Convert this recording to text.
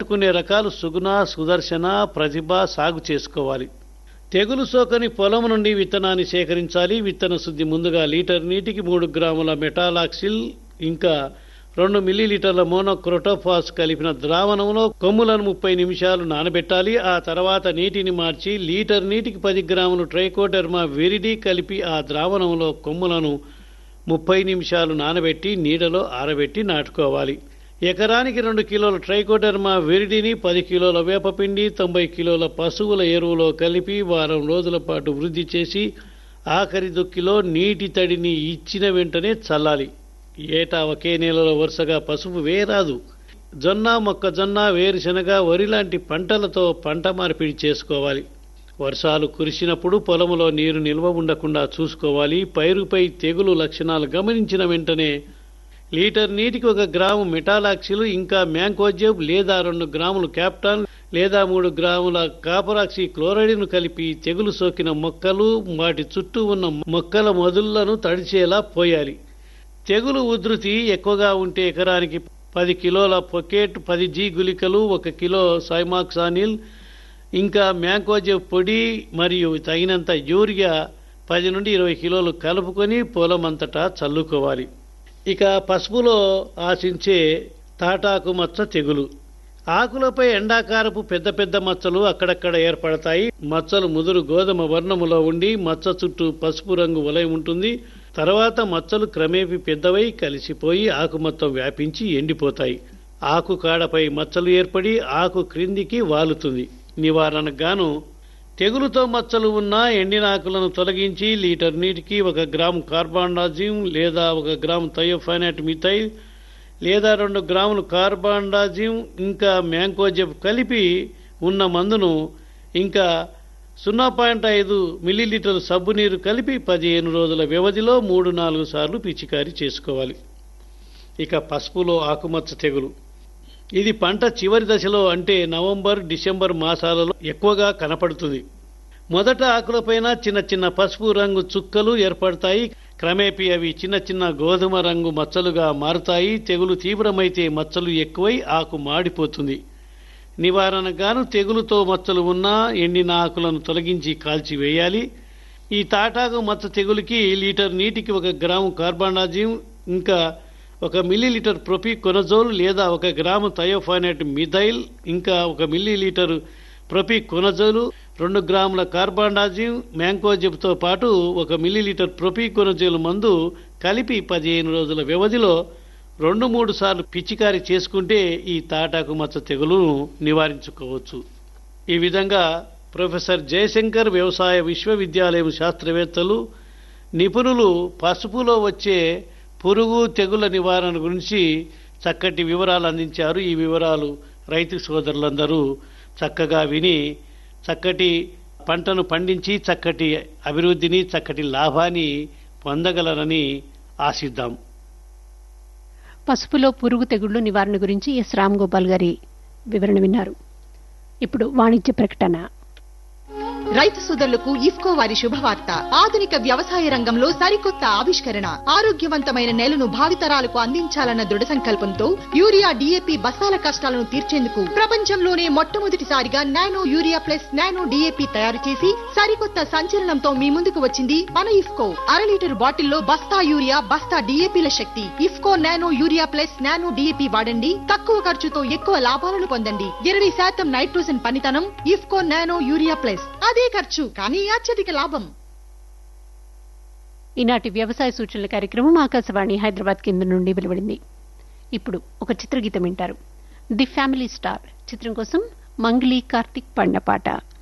తట్టుకునే రకాలు సుగుణ సుదర్శన ప్రతిభ సాగు చేసుకోవాలి తెగులు సోకని పొలం నుండి విత్తనాన్ని సేకరించాలి విత్తన శుద్ధి ముందుగా లీటర్ నీటికి మూడు గ్రాముల మెటాలాక్సిల్ ఇంకా రెండు మిల్లీలీటర్ల మోనోక్రోటోఫాస్ కలిపిన ద్రావణంలో కొమ్ములను ముప్పై నిమిషాలు నానబెట్టాలి ఆ తర్వాత నీటిని మార్చి లీటర్ నీటికి పది గ్రాములు ట్రైకోడెర్మా విరిడి కలిపి ఆ ద్రావణంలో కొమ్ములను ముప్పై నిమిషాలు నానబెట్టి నీడలో ఆరబెట్టి నాటుకోవాలి ఎకరానికి రెండు కిలోల ట్రైకోడెర్మా విరిడిని పది కిలోల వేపపిండి తొంభై కిలోల పశువుల ఎరువులో కలిపి వారం రోజుల పాటు వృద్ధి చేసి ఆఖరి దుక్కిలో నీటి తడిని ఇచ్చిన వెంటనే చల్లాలి ఏటా ఒకే నెలలో వరుసగా పసుపు వేయరాదు జొన్న మొక్కజొన్న వేరుశనగ వరి లాంటి పంటలతో పంట మార్పిడి చేసుకోవాలి వర్షాలు కురిసినప్పుడు పొలములో నీరు నిల్వ ఉండకుండా చూసుకోవాలి పైరుపై తెగులు లక్షణాలు గమనించిన వెంటనే లీటర్ నీటికి ఒక గ్రాము మెటాలాక్సిలు ఇంకా మ్యాంకోజెబ్ లేదా రెండు గ్రాములు క్యాప్టాన్ లేదా మూడు గ్రాముల కాపరాక్సి క్లోరైడ్ను కలిపి తెగులు సోకిన మొక్కలు వాటి చుట్టూ ఉన్న మొక్కల మొదుళ్లను తడిచేలా పోయాలి తెగులు ఉధృతి ఎక్కువగా ఉంటే ఎకరానికి పది కిలోల పొకెట్ పది జీ గుళికలు ఒక కిలో సైమాక్సానిల్ ఇంకా మ్యాంకోజెబ్ పొడి మరియు తగినంత యూరియా పది నుండి ఇరవై కిలోలు కలుపుకొని పొలం అంతటా చల్లుకోవాలి ఇక పసుపులో ఆశించే తాటాకు మచ్చ తెగులు ఆకులపై ఎండాకారపు పెద్ద పెద్ద మచ్చలు అక్కడక్కడ ఏర్పడతాయి మచ్చలు ముదురు గోధుమ వర్ణములో ఉండి మచ్చ చుట్టూ పసుపు రంగు వలయం ఉంటుంది తర్వాత మచ్చలు క్రమేపీ పెద్దవై కలిసిపోయి ఆకు మొత్తం వ్యాపించి ఎండిపోతాయి ఆకు కాడపై మచ్చలు ఏర్పడి ఆకు క్రిందికి వాలుతుంది నివారణకు గాను తెగులుతో మచ్చలు ఉన్న ఎండిన ఆకులను తొలగించి లీటర్ నీటికి ఒక గ్రాము కార్బాండాజిమ్ లేదా ఒక గ్రాము థయోఫైనట్ మిథైల్ లేదా రెండు గ్రాములు కార్బాండాజిమ్ ఇంకా మ్యాంకోజెబ్ కలిపి ఉన్న మందును ఇంకా సున్నా పాయింట్ ఐదు మిల్లీలీటర్ల సబ్బు నీరు కలిపి పదిహేను రోజుల వ్యవధిలో మూడు నాలుగు సార్లు పిచికారీ చేసుకోవాలి ఇక పసుపులో ఆకుమచ్చ తెగులు ఇది పంట చివరి దశలో అంటే నవంబర్ డిసెంబర్ మాసాలలో ఎక్కువగా కనపడుతుంది మొదట ఆకులపైన చిన్న చిన్న పసుపు రంగు చుక్కలు ఏర్పడతాయి క్రమేపీ అవి చిన్న చిన్న గోధుమ రంగు మచ్చలుగా మారుతాయి తెగులు తీవ్రమైతే మచ్చలు ఎక్కువై ఆకు మాడిపోతుంది నివారణగాను తెగులుతో మచ్చలు ఉన్నా ఎండిన ఆకులను తొలగించి కాల్చివేయాలి ఈ తాటాకు మచ్చ తెగులుకి లీటర్ నీటికి ఒక గ్రాము కార్బానాజిమ్ ఇంకా ఒక మిల్లీలీటర్ ప్రొపి కొనజోల్ లేదా ఒక గ్రాము థయోఫానెట్ మిథైల్ ఇంకా ఒక మిల్లీలీటర్ ప్రొపి కొనజోలు రెండు గ్రాముల కార్బాండాజిమ్ మ్యాంకోజిబ్తో పాటు ఒక మిల్లీలీటర్ ప్రొపి కొనజోల్ మందు కలిపి పదిహేను రోజుల వ్యవధిలో రెండు మూడు సార్లు పిచికారీ చేసుకుంటే ఈ తాటాకు మచ్చ తెగులును నివారించుకోవచ్చు ఈ విధంగా ప్రొఫెసర్ జయశంకర్ వ్యవసాయ విశ్వవిద్యాలయం శాస్త్రవేత్తలు నిపుణులు పసుపులో వచ్చే పురుగు తెగుల నివారణ గురించి చక్కటి వివరాలు అందించారు ఈ వివరాలు రైతు సోదరులందరూ చక్కగా విని చక్కటి పంటను పండించి చక్కటి అభివృద్ధిని చక్కటి లాభాన్ని పొందగలరని ఆశిద్దాం పసుపులో పురుగు తెగుళ్లు నివారణ గురించి ఎస్ రామ్ గోపాల్ గారి వివరణ విన్నారు ఇప్పుడు వాణిజ్య ప్రకటన రైతు సోదరులకు ఇఫ్కో వారి శుభవార్త ఆధునిక వ్యవసాయ రంగంలో సరికొత్త ఆవిష్కరణ ఆరోగ్యవంతమైన నేలను భావితరాలకు అందించాలన్న దృఢ సంకల్పంతో యూరియా డిఏపి బస్తాల కష్టాలను తీర్చేందుకు ప్రపంచంలోనే మొట్టమొదటిసారిగా nano urea plus nano DAP తయారు చేసి సరికొత్త సంచలనంతో మీ ముందుకు వచ్చింది మన ఇఫ్కో అర లీటర్ బాటిల్లో బస్తా యూరియా బస్తా డిఏపిల శక్తి IFFCO nano urea plus nano DAP వాడండి తక్కువ ఖర్చుతో ఎక్కువ లాభాలను పొందండి ఇరవై శాతం నైట్రోజన్ పనితనం ఇఫ్కో నానో యూరియా ప్లస్ అదే ఖర్చు కానీ అత్యధిక లాభం ఈనాటి వ్యవసాయ సూచనల కార్యక్రమం ఆకాశవాణి హైదరాబాద్ కేంద్రం నుండి వెలువడింది ఇప్పుడు ఒక చిత్రగీతం వింటారు ది ఫ్యామిలీ స్టార్ చిత్రం కోసం మంగ్లీ కార్తిక్ పండపాట